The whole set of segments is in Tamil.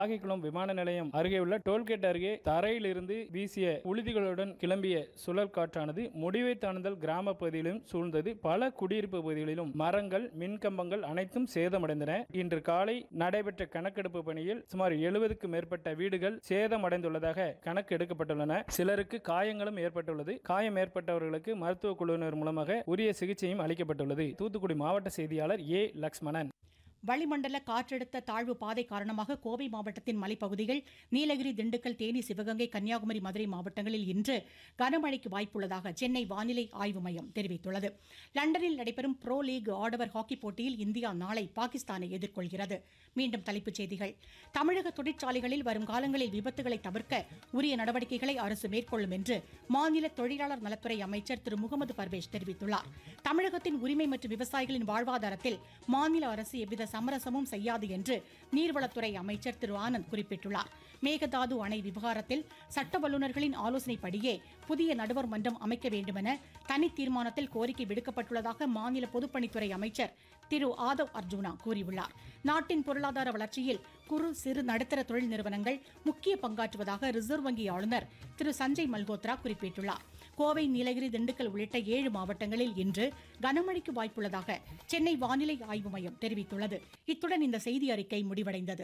நாகைக்குளம் விமான நிலையம் அருகே உள்ள டோல்கேட் அருகே தரையிலிருந்து வீசிய உழுதிகளுடன் கிளம்பிய சுழல் காற்றானது முடிவை தாண்டுதல் கிராம பகுதியிலும் சூழ்ந்தது பல குடியிருப்பு பகுதிகளிலும் மரங்கள் மின்கம்பங்கள் அனைத்தும் சேதமடைந்தன இன்று காலை நடைபெற்ற கணக்கெடுப்பு பணியில் சுமார் எழுபதுக்கு மேற்பட்ட வீடுகள் சேதமடைந்துள்ளதாக கணக்கு எடுக்கப்பட்டுள்ளன சிலருக்கு காயங்களும் ஏற்பட்டுள்ளது காயம் ஏற்பட்டவர்களுக்கு மருத்துவ குழுவினர் மூலமாக உரிய சிகிச்சையும் அளிக்கப்பட்டுள்ளது தூத்துக்குடி மாவட்ட செய்தியாளர் ஏ லக்ஷ்மணன் வளிமண்டல காற்றழுத்த தாழ்வு பாதை காரணமாக கோவை மாவட்டத்தின் மலைப்பகுதிகள் நீலகிரி திண்டுக்கல் தேனி சிவகங்கை கன்னியாகுமரி மதுரை மாவட்டங்களில் இன்று கனமழைக்கு வாய்ப்புள்ளதாக சென்னை வானிலை ஆய்வு மையம் தெரிவித்துள்ளது லண்டனில் நடைபெறும் ப்ரோ லீக் ஆடவர் ஹாக்கி போட்டியில் இந்தியா நாளை பாகிஸ்தானை எதிர்கொள்கிறது மீண்டும் தலைப்புச் செய்திகள் தமிழக தொழிற்சாலைகளில் வரும் காலங்களில் விபத்துகளை தவிர்க்க உரிய நடவடிக்கைகளை அரசு மேற்கொள்ளும் என்று மாநில தொழிலாளர் நலத்துறை அமைச்சர் திரு முகமது பர்வேஷ் தெரிவித்துள்ளார் தமிழகத்தின் உரிமை மற்றும் விவசாயிகளின் வாழ்வாதாரத்தில் மாநில அரசு எவ்வித சமரசமும் செய்யாது என்று நீர்வளத்துறை அமைச்சர் திரு ஆனந்த் குறிப்பிட்டுள்ளார் மேகதாது அணை விவகாரத்தில் சட்ட வல்லுநர்களின் ஆலோசனைப்படியே புதிய நடுவர் மன்றம் அமைக்க வேண்டுமென தனி தீர்மானத்தில் கோரிக்கை விடுக்கப்பட்டுள்ளதாக மாநில பொதுப்பணித்துறை அமைச்சர் திரு ஆதவ் அர்ஜுனா கூறியுள்ளார் நாட்டின் பொருளாதார வளர்ச்சியில் குறு சிறு நடுத்தர தொழில் நிறுவனங்கள் முக்கிய பங்காற்றுவதாக ரிசர்வ் வங்கி ஆளுநர் திரு சஞ்சய் மல்ஹோத்ரா குறிப்பிட்டுள்ளார் கோவை நீலகிரி திண்டுக்கல் உள்ளிட்ட ஏழு மாவட்டங்களில் இன்று கனமழைக்கு வாய்ப்புள்ளதாக சென்னை வானிலை ஆய்வு மையம் தெரிவித்துள்ளது இத்துடன் இந்த செய்தி அறிக்கை முடிவடைந்தது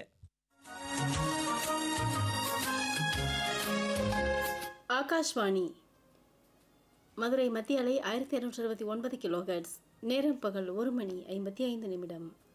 ஆகாஷ்வாணி மதுரை மத்திய அலை ஆயிரத்தி இரநூற்றி இருபத்தி ஒன்பது கிலோ நேரம் பகல் ஒரு மணி ஐம்பத்தி ஐந்து நிமிடம்